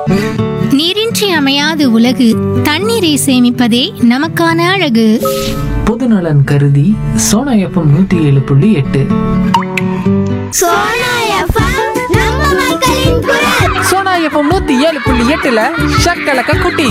நீரின்றி அமையாது உலகு தண்ணீரை சேமிப்பதே நமக்கான அழகு பொதுநலன் கருதி சோனா எஃப்எம் நூத்தி ஏழு புள்ளி எட்டு சோனா எஃப்எம் நம்ம மக்களின் குரல் சோனா எஃப்எம் நூத்தி ஏழு புள்ளி எட்டுல ஷக்கலக்க குட்டி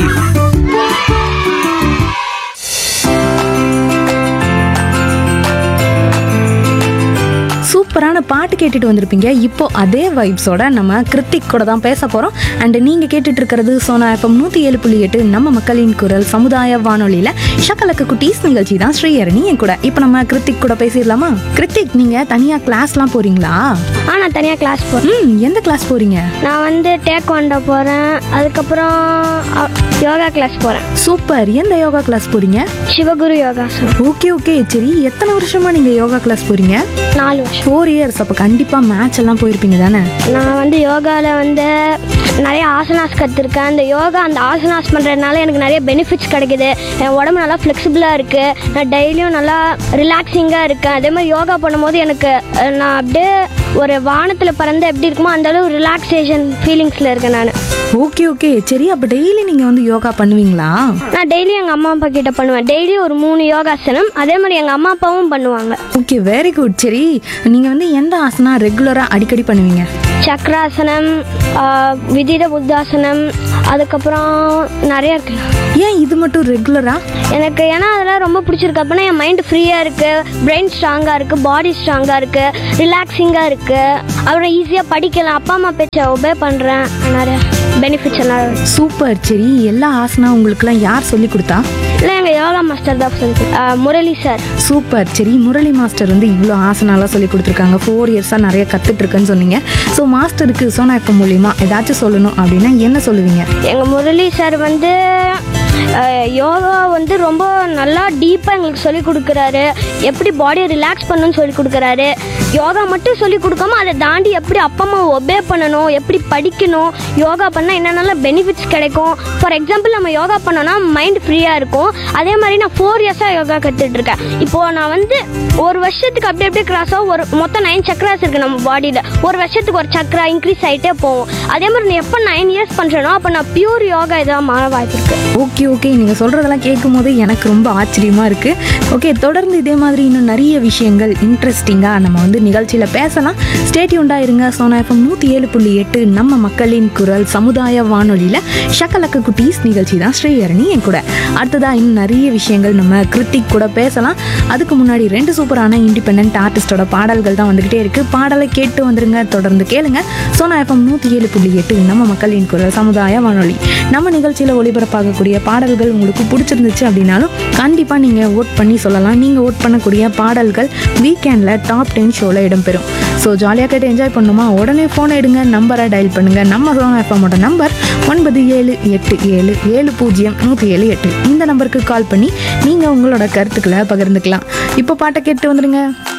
சூப்பரான பாட்டு கேட்டுட்டு வந்திருப்பீங்க இப்போ அதே வைப்ஸோட நம்ம கிருத்திக் கூட தான் பேச போகிறோம் அண்ட் நீங்கள் கேட்டுட்டு இருக்கிறது சோனா எஃப்எம் நூற்றி ஏழு புள்ளி எட்டு நம்ம மக்களின் குரல் சமுதாய வானொலியில் ஷக்கலக்க குட்டீஸ் நிகழ்ச்சி தான் ஸ்ரீஹரணி என் கூட இப்போ நம்ம கிருத்திக் கூட பேசிடலாமா கிருத்திக் நீங்கள் தனியாக கிளாஸ்லாம் போகிறீங்களா ஆ நான் தனியாக கிளாஸ் போகிறேன் ம் எந்த கிளாஸ் போகிறீங்க நான் வந்து டேக்வாண்டோ போகிறேன் அதுக்கப்புறம் அ, யோகா கிளாஸ் போகிறேன் சூப்பர் எந்த யோகா கிளாஸ் போகிறீங்க சிவகுரு யோகாசனம் ஓகே ஓகே சரி எத்தனை வருஷமா நீங்கள் யோகா கிளாஸ் போகிறீங்க நாலு வருஷம் ஃபோர் இயர்ஸ் அப்போ கண்டிப்பாக மேட்ச் எல்லாம் போயிருப்பீங்க தானே நான் வந்து யோகாவில் வந்து நிறைய ஆசனாஸ் கற்றுருக்கேன் அந்த யோகா அந்த ஆசனாஸ் பண்ணுறதுனால எனக்கு நிறைய பெனிஃபிட்ஸ் கிடைக்குது என் உடம்பு நல்லா ஃப்ளெக்சிபிளாக இருக்குது நான் டெய்லியும் நல்லா ரிலாக்ஸிங்காக இருக்கேன் அதே மாதிரி யோகா பண்ணும்போது எனக்கு அஹ், நான் அப்படியே ஒரு வானத்தில் பறந்து எப்படி இருக்குமோ அந்த அளவு ரிலாக்ஸேஷன் ஃபீலிங்ஸில் இருக்கேன் நான் ஓகே ஓகே சரி அப்போ டெய்லி நீங்கள் வந்து யோகா பண்ணுவீங்களா நான் டெய்லி எங்கள் அம்மா அப்பா கிட்ட பண்ணுவேன் டெய்லி ஒரு மூணு யோகாசனம் அதே மாதிரி எங்கள் அம்மா அப்பாவும் பண்ணுவாங்க ஓகே வெரி குட் சரி நீங்கள் வந்து எந்த ஆசனா ரெகுலராக அடிக்கடி பண்ணுவீங்க சக்கராசனம் ஆஹ், விதித புத்தாசனம் அதுக்கப்புறம் நிறைய இருக்கு ஏன் இது மட்டும் ரெகுலராக எனக்கு ஏன்னா அதெல்லாம் ரொம்ப பிடிச்சிருக்கு அப்படின்னா என் மைண்ட் ஃப்ரீயாக இருக்குது பிரெயின் ஸ்ட்ராங்காக இருக்குது பாடி ஸ்ட்ராங்காக இருக்குது ரிலாக்ஸிங்காக இருக்குது அப்புறம் ஈஸியாக படிக்கலாம் அப்பா அம்மா பேச்சை ஒபே பண்ணுறேன் நிறைய பெனிஃபிட்ஸ் எல்லாம் இருக்கு. சூப்பர் சரி எல்லா ஆசனா உங்களுக்குலாம் யார் சொல்லி கொடுத்தா இல்லை எங்கள் யோகா மாஸ்டர் தான் சொல்லி ஆஹ், முரளி சார் சூப்பர் சரி முரளி மாஸ்டர் வந்து இவ்வளோ ஆசனாலாம் சொல்லி கொடுத்துருக்காங்க ஃபோர் இயர்ஸாக நிறைய கற்றுட்டு இருக்கேன்னு சொன்னீங்க ஸோ மாஸ்டருக்கு சோனா எஃப்எம் மூலியமா ஏதாச்சும் சொல்லணும் அப்படின்னா என்ன சொல்லுவீங்க எங்கள் முரளி சார் வந்து அஹ், யோகா வந்து ரொம்ப நல்லா டீப்பாக எங்களுக்கு சொல்லி கொடுக்குறாரு எப்படி பாடியை ரிலாக்ஸ் பண்ணணும்னு சொல்லி கொடுக்குறாரு யோகா மட்டும் சொல்லி கொடுக்காம அதை தாண்டி எப்படி அப்பா அம்மா ஒபே பண்ணணும் எப்படி படிக்கணும் யோகா பண்ணால் என்னென்னலாம் பெனிஃபிட்ஸ் கிடைக்கும் ஃபார் எக்ஸாம்பிள் நம்ம யோகா பண்ணோன்னா மைண்ட் ஃப்ரீயாக இருக்கும் அதே மாதிரி நான் ஃபோர் இயர்ஸாக யோகா கற்றுட்டு இருக்கேன் இப்போது நான் வந்து ஒரு வருஷத்துக்கு அப்படி அப்படியே கிராஸ் ஆகும் ஒரு மொத்தம் நைன் சக்கராஸ் இருக்குது நம்ம பாடியில் ஒரு வருஷத்துக்கு ஒரு சக்கரா இன்க்ரீஸ் ஆகிட்டே போகும் அதே மாதிரி நான் எப்போ நைன் இயர்ஸ் பண்ணுறேனோ அப்போ நான் பியூர் யோகா இதாக மாற வாய்ப்பு இருக்கு ஓகே ஓகே நீங்கள் சொல்கிறதெல்லாம் கேட்கும் போது எனக்கு ரொம்ப ஆச்சரியமாக இருக்குது ஓகே தொடர்ந்து இதே மாதிரி இன்னும் நிறைய விஷயங்கள் இன்ட்ரெஸ்டிங்காக நம்ம வந்து நிகழ்ச்சியில் பேசலாம் ஸ்டேட்யூண்டாக இருங்க சோனா எஃப்எம் நூற்றி ஏழு புள்ளி எட்டு நம்ம மக்களின் குரல் சமுதாய வானொலியில் ஷக்கலக்க குட்டீஸ் நிகழ்ச்சி தான் ஸ்ரீஹரணி என் கூட அடுத்ததாக இன்னும் நிறைய விஷயங்கள் நம்ம கிருத்திக் கூட பேசலாம் அதுக்கு முன்னாடி ரெண்டு சூப்பரான இண்டிபெண்ட் ஆர்டிஸ்டோட பாடல்கள் தான் வந்துக்கிட்டே இருக்குது பாடலை கேட்டு வந்துருங்க தொடர்ந்து கேளுங்க சோனா எஃப்எம் நூற்றி ஏழு புள்ளி எட்டு நம்ம மக்களின் குரல் சமுதாய வானொலி நம்ம நிகழ்ச்சியில் ஒளிபரப்பாகக்கூடிய பாடல்கள் உங்களுக்கு பிடிச்சிருந்துச்சு அப்படின்னாலும் கண்டிப்பாக நீங்கள் ஓட் பண்ணி சொல்லலாம் நீங்கள் ஓட் பண்ணக்கூடிய பாடல்கள் வீக்கெண்டில் டாப் டென் ஷோவில் இடம்பெறும் ஸோ ஜாலியாக கேட்டு என்ஜாய் பண்ணுமா உடனே ஃபோன் எடுங்க நம்பரை டயல் பண்ணுங்கள் நம்ம சோனா எஃப்எம்மோட நம்பர் ஒன்பது ஏழு எட்டு ஏழு ஏழு பூஜ்ஜியம் நூற்றி ஏழு எட்டு இந்த நம்பருக்கு கால் பண்ணி நீங்கள் உங்களோட கருத்துக்களை பகிர்ந்துக்கலாம் இப்போ பாட்டை கேட்டு வந்துடுங்க